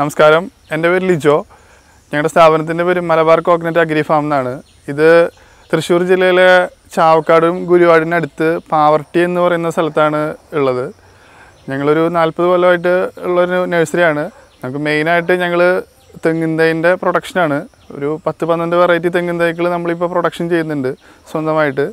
നമസ്കാരം എൻ്റെ പേര് ലിജോ ഞങ്ങളുടെ സ്ഥാപനത്തിൻ്റെ പേര് മലബാർ കോക്കനറ്റ് അഗ്രി ഫാം എന്നാണ് ഇത് തൃശ്ശൂർ ജില്ലയിലെ ചാവക്കാടും ഗുരുവായൂരിനടുത്ത് പാവർട്ടി എന്ന് പറയുന്ന സ്ഥലത്താണ് ഉള്ളത് ഞങ്ങളൊരു നാൽപ്പത് കൊല്ലമായിട്ട് ഉള്ളൊരു നഴ്സറിയാണ് നമുക്ക് മെയിനായിട്ട് ഞങ്ങൾ തെങ്ങിൻ തൈൻ്റെ പ്രൊഡക്ഷനാണ് ഒരു പത്ത് പന്ത്രണ്ട് വെറൈറ്റി തെങ്ങിൻ തൈകൾ നമ്മളിപ്പോൾ പ്രൊഡക്ഷൻ ചെയ്യുന്നുണ്ട് സ്വന്തമായിട്ട്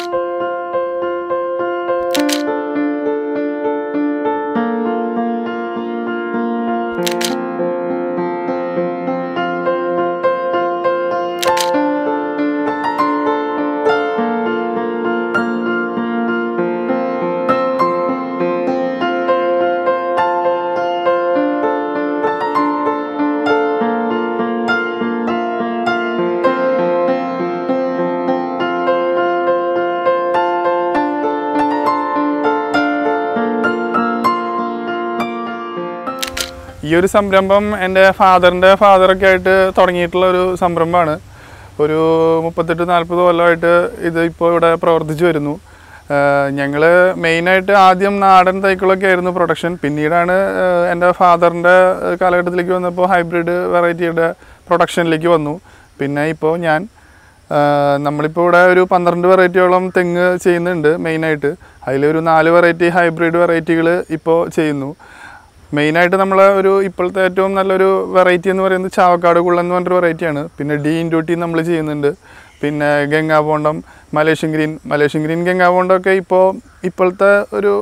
ഈ ഒരു സംരംഭം എൻ്റെ ഫാദറിൻ്റെ ഫാദറൊക്കെ ആയിട്ട് തുടങ്ങിയിട്ടുള്ള ഒരു സംരംഭമാണ് ഒരു മുപ്പത്തെട്ട് നാൽപ്പത് കൊല്ലമായിട്ട് ഇത് ഇപ്പോൾ ഇവിടെ പ്രവർത്തിച്ചു വരുന്നു ഞങ്ങൾ മെയിനായിട്ട് ആദ്യം നാടൻ തൈക്കളൊക്കെ ആയിരുന്നു പ്രൊഡക്ഷൻ പിന്നീടാണ് ആഹ് എൻ്റെ ഫാദറിൻ്റെ കാലഘട്ടത്തിലേക്ക് വന്നപ്പോൾ ഹൈബ്രിഡ് വെറൈറ്റിയുടെ പ്രൊഡക്ഷനിലേക്ക് വന്നു പിന്നെ ഇപ്പോൾ ഞാൻ ആഹ് നമ്മളിപ്പോൾ ഇവിടെ ഒരു പന്ത്രണ്ട് വെറൈറ്റിയോളം തെങ്ങ് ചെയ്യുന്നുണ്ട് മെയിനായിട്ട് അതിലൊരു നാല് വെറൈറ്റി ഹൈബ്രിഡ് വെറൈറ്റികൾ ഇപ്പോൾ ചെയ്യുന്നു മെയിനായിട്ട് നമ്മൾ ഒരു ഇപ്പോഴത്തെ ഏറ്റവും നല്ലൊരു വെറൈറ്റി എന്ന് പറയുന്നത് ചാവക്കാട് കുള്ളൻ എന്ന് പറഞ്ഞൊരു വെറൈറ്റിയാണ് പിന്നെ ഡി ഇൻഡ്യൂട്ടി നമ്മൾ ചെയ്യുന്നുണ്ട് പിന്നെ Gangabondam Malaysian green Malaysian green Gangabondam ഒക്കെ ഇപ്പോൾ ഇപ്പോഴത്തെ ഒരു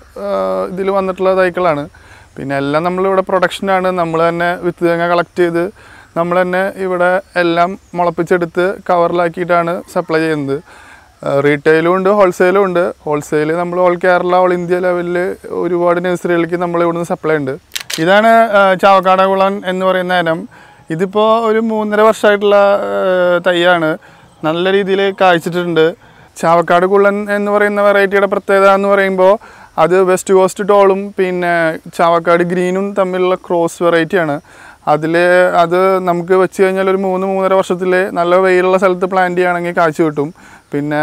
ഇതിൽ വന്നിട്ടുള്ള തൈക്കളാണ് പിന്നെ എല്ലാം നമ്മളിവിടെ പ്രൊഡക്ഷനാണ് നമ്മൾ തന്നെ വിത്ത് തേങ്ങ കളക്ട് ചെയ്ത് നമ്മൾ തന്നെ ഇവിടെ എല്ലാം മുളപ്പിച്ചെടുത്ത് കവറിലാക്കിയിട്ടാണ് സപ്ലൈ ചെയ്യുന്നത് റീറ്റെയിലും ഉണ്ട് ഹോൾസെയിലും ഉണ്ട് ഹോൾസെയിൽ നമ്മൾ ഓൾ കേരള ഓൾ ഇന്ത്യ ലെവലിൽ ഒരുപാട് നഴ്സറികളിലേക്ക് നമ്മൾ ഇവിടുന്ന് സപ്ലൈ ഉണ്ട് ഇതാണ് ആ, ചാവക്കാടകുളൻ എന്ന് പറയുന്ന ഇനം ഇതിപ്പോൾ ഒരു മൂന്നര വർഷമായിട്ടുള്ള ആ, തൈയാണ് നല്ല രീതിയിൽ കായ്ച്ചിട്ടുണ്ട് ചാവക്കാട് കുള്ളൻ എന്ന് പറയുന്ന വെറൈറ്റിയുടെ പ്രത്യേകത എന്ന് പറയുമ്പോൾ അത് വെസ്റ്റ് കോസ്റ്റ് ടോളും പിന്നെ ചാവക്കാട് ഗ്രീനും തമ്മിലുള്ള ക്രോസ് വെറൈറ്റിയാണ് അതിൽ അത് നമുക്ക് വെച്ച് കഴിഞ്ഞാൽ ഒരു മൂന്ന് മൂന്നര വർഷത്തിൽ നല്ല വെയിലുള്ള സ്ഥലത്ത് പ്ലാന്റ് ചെയ്യുകയാണെങ്കിൽ കാഴ്ച കിട്ടും പിന്നെ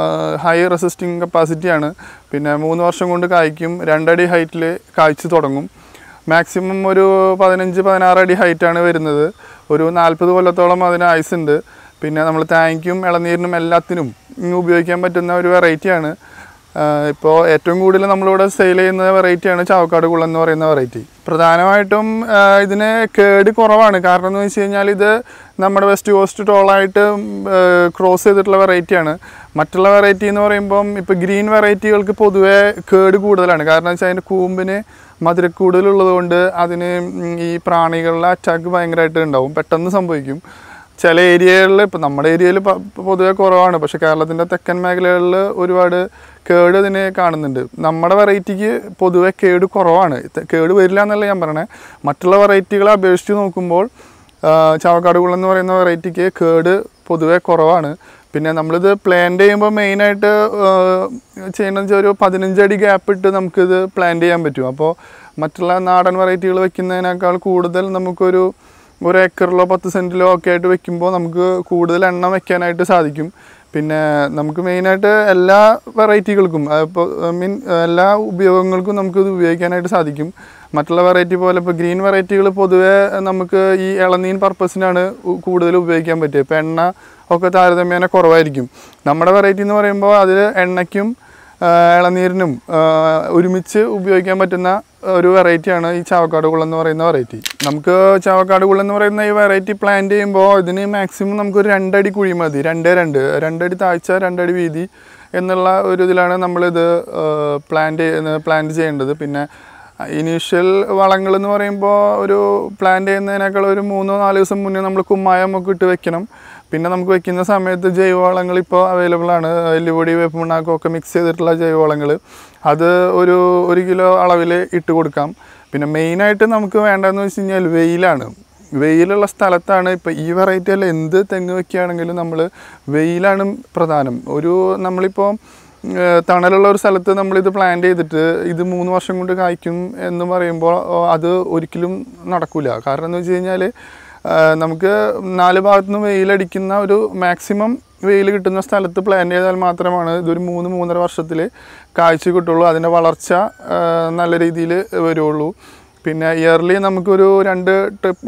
ഹൈ റെസിസ്റ്റിംഗ് കപ്പാസിറ്റിയാണ് പിന്നെ മൂന്ന് വർഷം കൊണ്ട് കായ്ക്കും രണ്ടടി ഹൈറ്റിൽ കായ്ച്ചു തുടങ്ങും മാക്സിമം ഒരു പതിനഞ്ച് പതിനാറ് അടി ഹൈറ്റാണ് വരുന്നത് ഒരു നാൽപ്പത് കൊല്ലത്തോളം അതിന് ആയുസ് ഉണ്ട് പിന്നെ നമ്മൾ താങ്ക്യും ഇളനീരിനും എല്ലാത്തിനും ഇങ്ങ് ഉപയോഗിക്കാൻ പറ്റുന്ന ഒരു വെറൈറ്റിയാണ് ഇപ്പോൾ ഏറ്റവും കൂടുതൽ നമ്മളിവിടെ സെയിൽ ചെയ്യുന്ന വെറൈറ്റിയാണ് ചാവക്കാട് കുള്ളം എന്ന് പറയുന്ന വെറൈറ്റി പ്രധാനമായിട്ടും ആ, ഇതിന് കേട് കുറവാണ് കാരണം എന്ന് വെച്ച് കഴിഞ്ഞാൽ ഇത് നമ്മുടെ വെസ്റ്റ് കോസ്റ്റ് ടോളായിട്ട് ക്രോസ് ചെയ്തിട്ടുള്ള വെറൈറ്റിയാണ് മറ്റുള്ള വെറൈറ്റി എന്ന് പറയുമ്പം ഇപ്പോൾ ഗ്രീൻ വെറൈറ്റികൾക്ക് പൊതുവേ കേട് കൂടുതലാണ് കാരണം വെച്ചാൽ അതിൻ്റെ കൂമ്പിന് മധുരക്കൂടുതലുള്ളത് കൊണ്ട് അതിന് ഉം, ഈ പ്രാണികളുടെ അറ്റാക്ക് ഭയങ്കരമായിട്ട് ഉണ്ടാവും പെട്ടെന്ന് സംഭവിക്കും ചില ഏരിയകളിൽ ഇപ്പോൾ നമ്മുടെ ഏരിയയിൽ പൊതുവെ കുറവാണ് പക്ഷെ കേരളത്തിൻ്റെ തെക്കൻ മേഖലകളിൽ ഒരുപാട് കേട് ഇതിന് കാണുന്നുണ്ട് നമ്മുടെ വെറൈറ്റിക്ക് പൊതുവെ കേട് കുറവാണ് ത- കേട് വരില്ല എന്നല്ല ഞാൻ പറയണേ മറ്റുള്ള വെറൈറ്റികളെ അപേക്ഷിച്ച് നോക്കുമ്പോൾ ആ, ചാവക്കാട് കുളം എന്ന് പറയുന്ന വെറൈറ്റിക്ക് കേട് പൊതുവെ കുറവാണ് പിന്നെ നമ്മളിത് പ്ലാന്റ് ചെയ്യുമ്പോൾ മെയിനായിട്ട് ചെയ്യണമെന്ന് വെച്ചാൽ ഒരു പതിനഞ്ചടി ഗ്യാപ്പ് ഇട്ട് നമുക്കിത് പ്ലാന്റ് ചെയ്യാൻ പറ്റും അപ്പോൾ മറ്റുള്ള നാടൻ വെറൈറ്റികൾ വെക്കുന്നതിനേക്കാൾ കൂടുതൽ നമുക്കൊരു ഒരു ഏക്കറിലോ പത്ത് സെൻറ്റിലോ ഒക്കെ ആയിട്ട് വെക്കുമ്പോൾ നമുക്ക് കൂടുതൽ എണ്ണം വെക്കാനായിട്ട് സാധിക്കും പിന്നെ നമുക്ക് മെയിനായിട്ട് എല്ലാ വെറൈറ്റികൾക്കും ഇപ്പോൾ മീൻ എല്ലാ ഉപയോഗങ്ങൾക്കും നമുക്കിത് ഉപയോഗിക്കാനായിട്ട് സാധിക്കും മറ്റുള്ള വെറൈറ്റി പോലെ ഇപ്പോൾ ഗ്രീൻ വെറൈറ്റികൾ പൊതുവേ നമുക്ക് ഈ ഇളനീൻ പർപ്പസിനാണ് ഉ- കൂടുതൽ ഉപയോഗിക്കാൻ പറ്റുക ഇപ്പോൾ എണ്ണ ഒക്കെ താരതമ്യേന കുറവായിരിക്കും നമ്മുടെ വെറൈറ്റി എന്ന് പറയുമ്പോൾ അതിൽ എണ്ണയ്ക്കും ആ, ഇളനീരിനും ആ, ഒരുമിച്ച് ഉപയോഗിക്കാൻ പറ്റുന്ന ഒരു വെറൈറ്റിയാണ് ഈ ചാവക്കാട് കുളം എന്ന് പറയുന്ന വെറൈറ്റി നമുക്ക് ചാവക്കാട് കുളം എന്ന് പറയുന്ന ഈ വെറൈറ്റി പ്ലാന്റ് ചെയ്യുമ്പോൾ ഇതിന് മാക്സിമം നമുക്കൊരു രണ്ടടി കുഴി മതി രണ്ടേ രണ്ട് രണ്ടടി താഴ്ച രണ്ടടി വീതി എന്നുള്ള ഒരു ഇതിലാണ് നമ്മളിത് പ്ലാന്റ് പ്ലാന്റ് ചെയ്യേണ്ടത് പിന്നെ ഇനീഷ്യൽ വളങ്ങൾ എന്ന് പറയുമ്പോൾ ഒരു പ്ലാന്റ് ചെയ്യുന്നതിനേക്കാൾ ഒരു മൂന്നോ നാല് ദിവസം മുന്നേ നമ്മൾ കുമ്മായം ഒക്കെ ഇട്ട് വെക്കണം പിന്നെ നമുക്ക് വെക്കുന്ന സമയത്ത് ജൈവവളങ്ങൾ ഇപ്പോൾ അവൈലബിൾ ആണ് എല്ലുപൊടി വേപ്പുണ്ണാക്കും ഒക്കെ മിക്സ് ചെയ്തിട്ടുള്ള ജൈവവളങ്ങൾ അത് ഒരു ഒരു കിലോ അളവിൽ ഇട്ട് കൊടുക്കാം പിന്നെ മെയിനായിട്ട് നമുക്ക് വേണ്ടതെന്ന് വെച്ച് കഴിഞ്ഞാൽ വെയിലാണ് വെയിലുള്ള സ്ഥലത്താണ് ഇപ്പോൾ ഈ വെറൈറ്റി അല്ല എന്ത് തെങ്ങ് വെക്കുകയാണെങ്കിലും നമ്മൾ വെയിലാണ് പ്രധാനം ഒരു നമ്മളിപ്പോൾ ഏഹ് തണലുള്ള ഒരു സ്ഥലത്ത് നമ്മളിത് പ്ലാൻ ചെയ്തിട്ട് ഇത് മൂന്ന് വർഷം കൊണ്ട് കായ്ക്കും എന്ന് പറയുമ്പോൾ ഓ, അത് ഒരിക്കലും നടക്കില്ല കാരണം എന്ന് വെച്ച് കഴിഞ്ഞാൽ നമുക്ക് നാല് ഭാഗത്തു നിന്ന് വെയിലടിക്കുന്ന ഒരു മാക്സിമം വെയിൽ കിട്ടുന്ന സ്ഥലത്ത് പ്ലാൻ ചെയ്താൽ മാത്രമാണ് ഇതൊരു മൂന്ന് മൂന്നര വർഷത്തിൽ കായ്ച്ചു കിട്ടുള്ളൂ അതിൻ്റെ വളർച്ച ആ, നല്ല രീതിയിൽ വരുള്ളൂ പിന്നെ ഇയർലി നമുക്കൊരു രണ്ട് ട്രിപ്പ്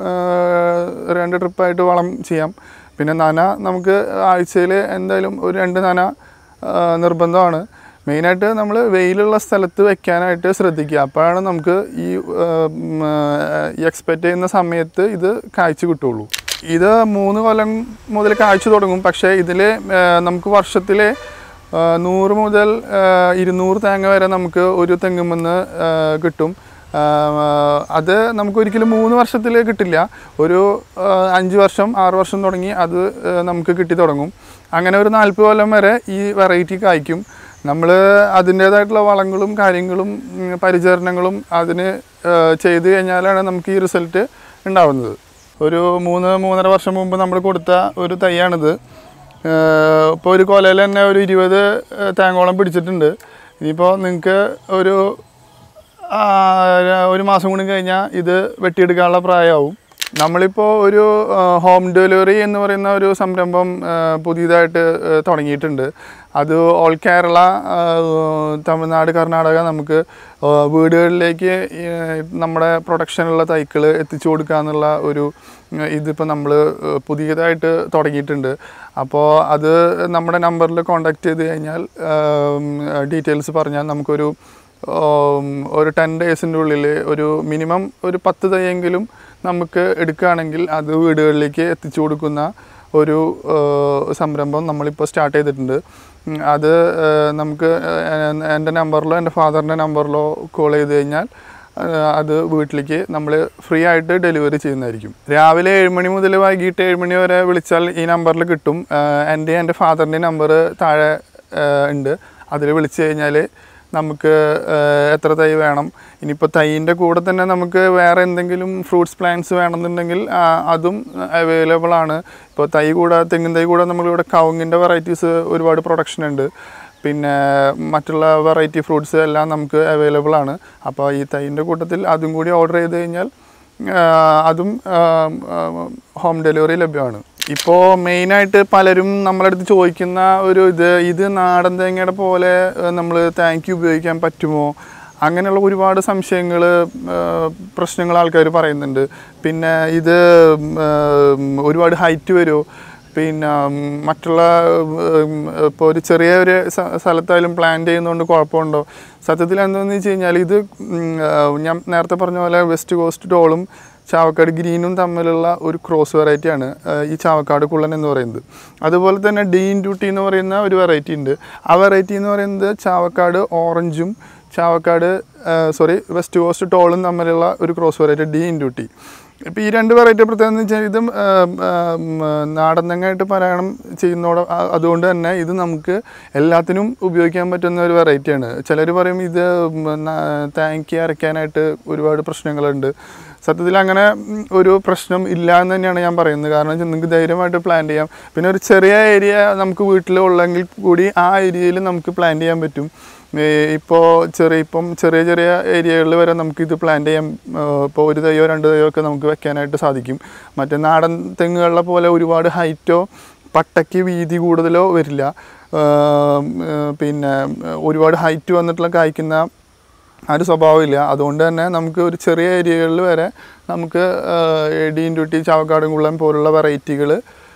രണ്ട് ട്രിപ്പായിട്ട് വളം ചെയ്യാം പിന്നെ നന നമുക്ക് ആഴ്ചയിൽ എന്തായാലും ഒരു രണ്ട് നന ആ, നിർബന്ധമാണ് മെയിനായിട്ട് നമ്മൾ വെയിലുള്ള സ്ഥലത്ത് വെക്കാനായിട്ട് ശ്രദ്ധിക്കുക അപ്പോഴാണ് നമുക്ക് ഈ എക്സ്പെക്റ്റ് ചെയ്യുന്ന സമയത്ത് ഇത് കായ്ച്ച കിട്ടുള്ളൂ ഇത് മൂന്ന് കൊല്ലം മുതൽ കായ്ച്ചു തുടങ്ങും പക്ഷേ ഇതിൽ നമുക്ക് വർഷത്തിൽ നൂറ് മുതൽ ആ, ഇരുന്നൂറ് തേങ്ങ വരെ നമുക്ക് ഒരു തെങ്ങുമെന്ന് കിട്ടും ആ, അത് നമുക്ക് ഒരിക്കലും മൂന്ന് വർഷത്തിൽ കിട്ടില്ല ഒരു ആ, അഞ്ച് വർഷം ആറ് വർഷം തുടങ്ങി അത് ആ, നമുക്ക് കിട്ടി തുടങ്ങും അങ്ങനെ ഒരു നാൽപ്പത് കൊല്ലം വരെ ഈ വെറൈറ്റി കായ്ക്കും നമ്മൾ അതിൻ്റേതായിട്ടുള്ള വളങ്ങളും കാര്യങ്ങളും ഉം, പരിചരണങ്ങളും അതിന് ആ, ചെയ്ത് കഴിഞ്ഞാലാണ് നമുക്ക് ഈ റിസൾട്ട് ഉണ്ടാവുന്നത് ഒരു മൂന്ന് മൂന്നര വർഷം മുമ്പ് നമ്മൾ കൊടുത്ത ഒരു തൈയാണിത് ഇപ്പോൾ ഒരു കൊലയിൽ തന്നെ ഒരു ഇരുപത് ഏഹ്, തേങ്ങോളം പിടിച്ചിട്ടുണ്ട് ഇനിയിപ്പോൾ നിങ്ങൾക്ക് ഒരു ആ, ഒരു മാസം കൂടി കഴിഞ്ഞാൽ ഇത് വെട്ടിയെടുക്കാനുള്ള പ്രായമാവും നമ്മളിപ്പോൾ ഒരു ഹോം ഡെലിവറി എന്ന് പറയുന്ന ഒരു സംരംഭം ആ, പുതിയതായിട്ട് ആ, തുടങ്ങിയിട്ടുണ്ട് അത് ഓൾ കേരള ആ, തമിഴ്നാട് കർണാടക നമുക്ക് ആ, വീടുകളിലേക്ക് ഈ, നമ്മുടെ പ്രൊഡക്ഷനുള്ള തൈക്കൾ എത്തിച്ചു കൊടുക്കുക എന്നുള്ള ഒരു ഉം, ഇതിപ്പോൾ നമ്മൾ പുതിയതായിട്ട് തുടങ്ങിയിട്ടുണ്ട് അപ്പോൾ അത് നമ്മുടെ നമ്പറിൽ കോൺടാക്റ്റ് ചെയ്ത് കഴിഞ്ഞാൽ ഡീറ്റെയിൽസ് പറഞ്ഞാൽ നമുക്കൊരു ഉം, ഒരു ടെൻ ഡേയ്സിൻ്റെ ഉള്ളിൽ ഒരു മിനിമം ഒരു പത്ത് തൈയെങ്കിലും നമുക്ക് എടുക്കുകയാണെങ്കിൽ അത് വീടുകളിലേക്ക് എത്തിച്ചു കൊടുക്കുന്ന ഒരു ഏഹ്, സംരംഭം നമ്മളിപ്പോൾ സ്റ്റാർട്ട് ചെയ്തിട്ടുണ്ട് ഉം, അത് ഏഹ്, നമുക്ക് ഏഹ്, എൻ്റെ നമ്പറിലോ എൻ്റെ ഫാദറിൻ്റെ നമ്പറിലോ കോൾ ചെയ്ത് കഴിഞ്ഞാൽ ഏഹ്, അത് വീട്ടിലേക്ക് നമ്മൾ ഫ്രീ ആയിട്ട് ഡെലിവറി ചെയ്യുന്നതായിരിക്കും രാവിലെ ഏഴ് മണി മുതൽ വൈകിട്ട് ഏഴ് മണി വരെ വിളിച്ചാൽ ഈ നമ്പറിൽ കിട്ടും ഏഹ്, എൻ്റെ എൻ്റെ ഫാദറിൻ്റെ നമ്പർ താഴെ ഏഹ്, ഉണ്ട് അതിൽ വിളിച്ചു കഴിഞ്ഞാൽ നമുക്ക് ഏഹ്, എത്ര തൈ വേണം ഇനിയിപ്പോൾ തൈൻ്റെ കൂടെ തന്നെ നമുക്ക് വേറെ എന്തെങ്കിലും ഫ്രൂട്ട്സ് പ്ലാന്റ്സ് വേണമെന്നുണ്ടെങ്കിൽ ആ, അതും അവൈലബിൾ ആണ് ഇപ്പോൾ തൈ കൂടാതെ തെങ്ങിൻ തൈ കൂടെ നമ്മളിവിടെ കവുങ്ങിൻ്റെ വെറൈറ്റീസ് ഒരുപാട് പ്രൊഡക്ഷൻ ഉണ്ട് പിന്നെ മറ്റുള്ള വെറൈറ്റി ഫ്രൂട്ട്സ് എല്ലാം നമുക്ക് അവൈലബിൾ ആണ് അപ്പോൾ ഈ തൈൻ്റെ കൂട്ടത്തിൽ അതും കൂടി ഓർഡർ ചെയ്ത് കഴിഞ്ഞാൽ ആ, അതും ഹോം ഡെലിവറി ലഭ്യമാണ് ഇപ്പോൾ മെയിനായിട്ട് പലരും നമ്മളടുത്ത് ചോദിക്കുന്ന ഒരു ഇത് ഇത് നാടൻ തേങ്ങയുടെ പോലെ നമ്മൾ താങ്ക് യു ഉപയോഗിക്കാൻ പറ്റുമോ അങ്ങനെയുള്ള ഒരുപാട് സംശയങ്ങൾ പ്രശ്നങ്ങൾ ആൾക്കാർ പറയുന്നുണ്ട് പിന്നെ ഇത് ഉം, ഒരുപാട് ഹൈറ്റ് വരുമോ പിന്നെ ഉം, മറ്റുള്ള ഇപ്പോൾ ഒരു ചെറിയ ഒരു സ- സ്ഥലത്തായാലും പ്ലാൻ ചെയ്യുന്നതുകൊണ്ട് കുഴപ്പമുണ്ടോ സത്യത്തിൽ എന്താണെന്ന് വെച്ച് കഴിഞ്ഞാൽ ഇത് ഉം, ആ, ഞാൻ നേരത്തെ പറഞ്ഞ പോലെ വെസ്റ്റ് കോസ്റ്റ് ടോളും ചാവക്കാട് ഗ്രീനും തമ്മിലുള്ള ഒരു ക്രോസ് വെറൈറ്റിയാണ് ഈ ചാവക്കാട് കുള്ളൻ എന്ന് പറയുന്നത് അതുപോലെ തന്നെ ഡീൻ ഡ്യൂട്ടി എന്ന് പറയുന്ന ഒരു വെറൈറ്റി ഉണ്ട് ആ വെറൈറ്റി എന്ന് പറയുന്നത് ചാവക്കാട് ഓറഞ്ചും ചാവക്കാട് സോറി വെസ്റ്റ് കോസ്റ്റ് ടോളും തമ്മിലുള്ള ഒരു ക്രോസ് വെറൈറ്റി ഡീൻ ഡ്യൂട്ടി ഇപ്പോൾ ഈ രണ്ട് വെറൈറ്റി പ്രത്യേകത എന്ന് വെച്ചാൽ ഇതും ആം, ആം, നാടൻ തെങ്ങായിട്ട് പാരായണം ചെയ്യുന്നതോടെ അ- അതുകൊണ്ട് തന്നെ ഇത് നമുക്ക് എല്ലാത്തിനും ഉപയോഗിക്കാൻ പറ്റുന്ന ഒരു വെറൈറ്റിയാണ് ചിലർ പറയും ഇത് തേങ്ങ അരയ്ക്കാനായിട്ട് ഒരുപാട് പ്രശ്നങ്ങളുണ്ട് സത്യത്തിൽ അങ്ങനെ ഉം, ഒരു പ്രശ്നം ഇല്ല എന്ന് തന്നെയാണ് ഞാൻ പറയുന്നത് കാരണം വെച്ചാൽ നിങ്ങൾക്ക് ധൈര്യമായിട്ട് പ്ലാൻ ചെയ്യാം പിന്നെ ഒരു ചെറിയ ഏരിയ നമുക്ക് വീട്ടിൽ ഉള്ളെങ്കിൽ കൂടി ആ ഏരിയയിൽ നമുക്ക് പ്ലാൻ ചെയ്യാൻ പറ്റും ഇപ്പോൾ ചെറിയ ഇപ്പം ചെറിയ ചെറിയ ഏരിയകളിൽ വരെ നമുക്ക് ഇത് പ്ലാൻ ചെയ്യാം ഇപ്പോൾ ഒരു തൈയോ രണ്ട് തൈയോ ഒക്കെ നമുക്ക് വെക്കാനായിട്ട് സാധിക്കും മറ്റേ നാടൻ തെങ്ങുകളിലെ പോലെ ഒരുപാട് ഹൈറ്റോ പട്ടയ്ക്ക് വീതി കൂടുതലോ വരില്ല ആം, ഏർ പിന്നെ ഒരുപാട് ഹൈറ്റ് വന്നിട്ടുള്ള കായ്ക്കുന്ന ആ ഒരു സ്വഭാവമില്ല അതുകൊണ്ട് തന്നെ നമുക്ക് ഒരു ചെറിയ ഏരിയകളിൽ വരെ നമുക്ക് ഡീൻ ഡ്യൂട്ടി ചാവക്കാടും കുള്ളം പോലുള്ള വെറൈറ്റികൾ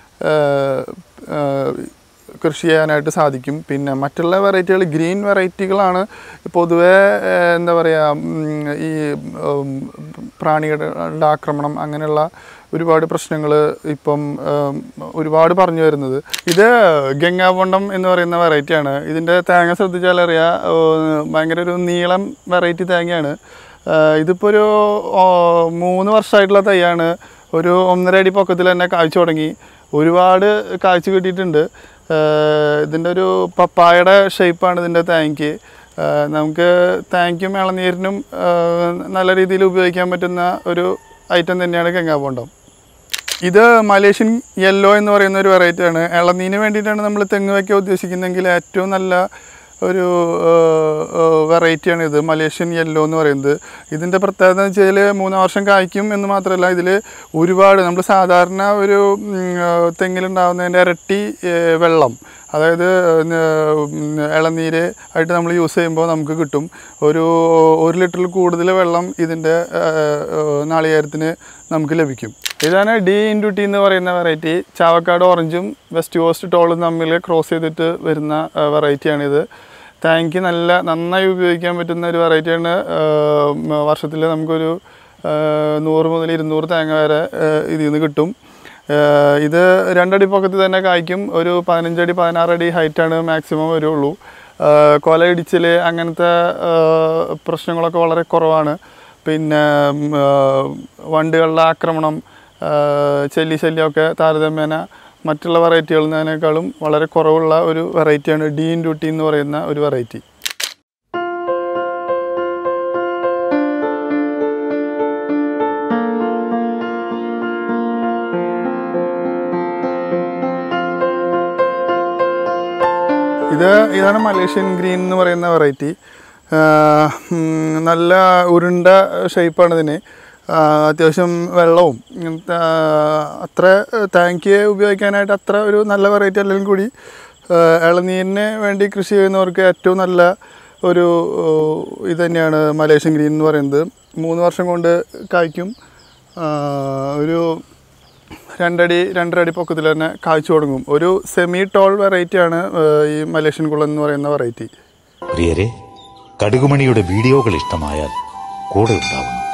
കൃഷി ചെയ്യാനായിട്ട് സാധിക്കും പിന്നെ മറ്റുള്ള വെറൈറ്റികൾ ഗ്രീൻ വെറൈറ്റികളാണ് പൊതുവേ ഏഹ്, എന്താ പറയുക ഉം, ഈ ഉം, പ്രാണികളുടെ ആക്രമണം അങ്ങനെയുള്ള ഒരുപാട് പ്രശ്നങ്ങൾ ഇപ്പം ഉം, ഒരുപാട് പറഞ്ഞു വരുന്നത് ഇത് ഗംഗാബൊണ്ടം എന്ന് പറയുന്ന വെറൈറ്റിയാണ് ഇതിൻ്റെ തേങ്ങ ശ്രദ്ധിച്ചാൽ അറിയാം ഏഹ്, ഭയങ്കര ഒരു നീളം വെറൈറ്റി തേങ്ങയാണ് ഏഹ്, ഇതിപ്പോൾ ഒരു ഓ, മൂന്ന് വർഷമായിട്ടുള്ള തൈയാണ് ഒരു ഒന്നര അടി പൊക്കത്തിൽ തന്നെ കാഴ്ച തുടങ്ങി ഒരുപാട് കാഴ്ച കിട്ടിയിട്ടുണ്ട് ഏഹ്, ഇതിൻ്റെ ഒരു പപ്പായയുടെ ഷേപ്പാണ് ഇതിൻ്റെ തേങ്ങയ്ക്ക് ഏഹ്, നമുക്ക് തേങ്ങയ്ക്കും ഇളനീരിനും ഏഹ്, നല്ല രീതിയിൽ ഉപയോഗിക്കാൻ പറ്റുന്ന ഒരു ഐറ്റം തന്നെയാണ് ഗംഗാബോണ്ടം ഇത് മലേഷ്യൻ യെല്ലോ എന്ന് പറയുന്ന ഒരു വെറൈറ്റിയാണ് ഇളനീന് വേണ്ടിയിട്ടാണ് നമ്മൾ തെങ്ങ് വയ്ക്കാൻ ഉദ്ദേശിക്കുന്നതെങ്കിൽ ഏറ്റവും നല്ല ഒരു വെറൈറ്റിയാണ് ഇത് മലേഷ്യൻ യെല്ലോ എന്ന് പറയുന്നത് ഇതിൻ്റെ പ്രത്യേകത എന്ന് വെച്ചാൽ മൂന്നാം വർഷം കായ്ക്കും എന്ന് മാത്രമല്ല ഇതിൽ ഒരുപാട് നമ്മൾ സാധാരണ ഒരു ഉം, ആ, തെങ്ങിലുണ്ടാകുന്നതിൻ്റെ ഇരട്ടി ഏ, വെള്ളം അതായത് ന- ഇളനീര് ആയിട്ട് നമ്മൾ യൂസ് ചെയ്യുമ്പോൾ നമുക്ക് കിട്ടും ഒരു ഒരു ലിറ്ററിൽ കൂടുതൽ വെള്ളം ഇതിൻ്റെ നാളികേരത്തിന് നമുക്ക് ലഭിക്കും ഇതാണ് ഡി ഇൻറ്റു ടി എന്ന് പറയുന്ന വെറൈറ്റി ചാവക്കാട് ഓറഞ്ചും വെസ്റ്റ് കോസ്റ്റ് ടോളും തമ്മിൽ ക്രോസ് ചെയ്തിട്ട് വരുന്ന വെറൈറ്റിയാണിത് താങ്ക് നല്ല നന്നായി ഉപയോഗിക്കാൻ പറ്റുന്ന ഒരു വെറൈറ്റിയാണ് വർഷത്തിൽ നമുക്കൊരു ആ, നൂറ് മുതൽ ഇരുന്നൂറ് തേങ്ങ വരെ ആ, ഇതിൽ നിന്ന് കിട്ടും ആ, ഇത് രണ്ടടി പൊക്കത്തിൽ തന്നെ കായ്ക്കും ഒരു പതിനഞ്ചടി പതിനാറടി ഹൈറ്റാണ് മാക്സിമം വരുള്ളൂ ആ, കൊല ഇടിച്ചിൽ അങ്ങനത്തെ ആ, പ്രശ്നങ്ങളൊക്കെ വളരെ കുറവാണ് പിന്നെ ഉം, ആ, വണ്ടുകളുടെ ആക്രമണം ആ, ചെല്ലി ശല്യമൊക്കെ താരതമ്യേന മറ്റുള്ള വെറൈറ്റികളിൽ നിന്നതിനേക്കാളും വളരെ കുറവുള്ള ഒരു വെറൈറ്റിയാണ് ഡീൻ ഡ്യൂട്ടി എന്ന് പറയുന്ന ഒരു വെറൈറ്റി ഇത് ഇതാണ് മലേഷ്യൻ ഗ്രീൻ എന്ന് പറയുന്ന വെറൈറ്റി നല്ല ഉരുണ്ട ഷേപ്പാണ് ഇതിന് ആ, അത്യാവശ്യം വെള്ളവും ഇങ്ങനത്തെ ആ, അത്ര താങ്ക് ഉപയോഗിക്കാനായിട്ട് അത്ര ഒരു നല്ല വെറൈറ്റി അല്ലെങ്കിൽ കൂടി ആ, ഇളനീരിന് വേണ്ടി കൃഷി ചെയ്യുന്നവർക്ക് ഏറ്റവും നല്ല ഒരു ഓ, ഇത് തന്നെയാണ് മലേഷ്യൻ ഗ്രീൻ എന്ന് പറയുന്നത് മൂന്ന് വർഷം കൊണ്ട് കായ്ക്കും ആ, ഒരു രണ്ടടി രണ്ടര അടി പൊക്കത്തിൽ തന്നെ കായ്ച്ചു തുടങ്ങും ഒരു സെമി ടോൾ വെറൈറ്റിയാണ് ഈ മലേഷ്യൻ കുളം എന്ന് പറയുന്ന വെറൈറ്റി പ്രിയരെ കടുകുമണിയുടെ വീഡിയോകൾ ഇഷ്ടമായാൽ കൂടെ ഉണ്ടാവുന്നു